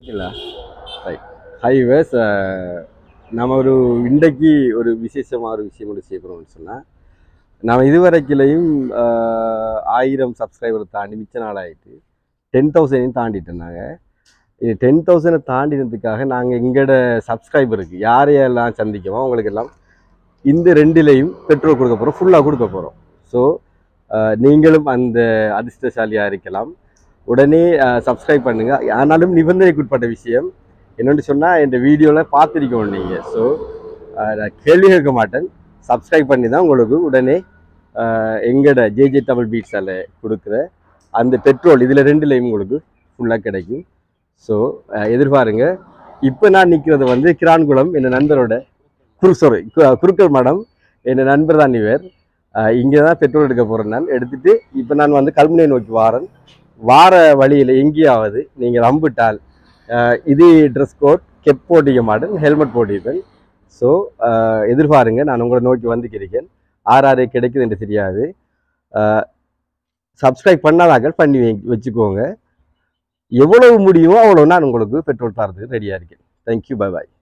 இல்லை right highways நம்ம ஒரு இன்றைக்கு ஒரு விசேஷமாக ஒரு விஷயம் ஒன்று செய்ய போகிறோம்னு சொன்னால் நம்ம இதுவரைக்கிலையும் ஆஹ், ஆயிரம் சப்ஸ்கிரைபர் தாண்டி மிச்ச நாள் ஆயிட்டு டென் தௌசண்டையும் தாண்டிட்டோம் நாங்கள் இது டென் தௌசண்டை தாண்டினதுக்காக நாங்கள் எங்களோட சப்ஸ்கிரைபருக்கு யாரையெல்லாம் சந்திக்கமோ அவங்களுக்கு எல்லாம் இந்த ரெண்டுலேயும் பெட்ரோல் கொடுக்க போகிறோம் ஃபுல்லாக கொடுக்க போகிறோம் ஸோ நீங்களும் அந்த அதிர்ஷ்டசாலியாக இருக்கலாம் உடனே சப்ஸ்கிரைப் பண்ணுங்கள் ஆனாலும் நிபந்தனைக்குட்பட்ட விஷயம் என்னென்னு சொன்னால் இந்த வீடியோவில் பார்த்துருக்கோம் நீங்கள் ஸோ நான் கேள்வி கேட்க மாட்டேன் சப்ஸ்கிரைப் பண்ணி தான் உங்களுக்கு உடனே அஹ், எங்களோட ஜேஜே தமிழ் பீட்ஸால் கொடுக்குற அந்த பெட்ரோல் இதில் ரெண்டுலேயும் உங்களுக்கு ஃபுல்லாக கிடைக்கும் ஸோ எதிர்பாருங்க இப்போ நான் நிற்கிறது வந்து கிரான்குளம் என் நண்பரோட குரு சாரி குருக்கள் மடம் என் நண்பர் தான் இவர் இங்கே தான் பெட்ரோல் எடுக்க போகிறேன் நான் எடுத்துட்டு இப்போ நான் வந்து கல்முனை நோக்கி வாரேன் வார வழியில் எங்கேயாவது நீங்கள் நம்பிட்டால் அஹ், இது ட்ரெஸ் கோட் கெப் போட்டிக்க மாட்டேன் ஹெல்மெட் போட்டிருப்பேன் ஸோ எதிர்பாருங்க நான் உங்களை நோக்கி வந்துக்கிறேன் ஆர் ஆர் கிடைக்குது என்று தெரியாது சப்ஸ்கிரைப் பண்ணாதாக்கள் பண்ணி வை- வச்சுக்கோங்க எவ்வளவு முடியுமோ அவ்வளோ நான் உங்களுக்கு பெட்ரோல் தரதுக்கு ரெடியாக இருக்கேன் தேங்க்யூ பை பாய்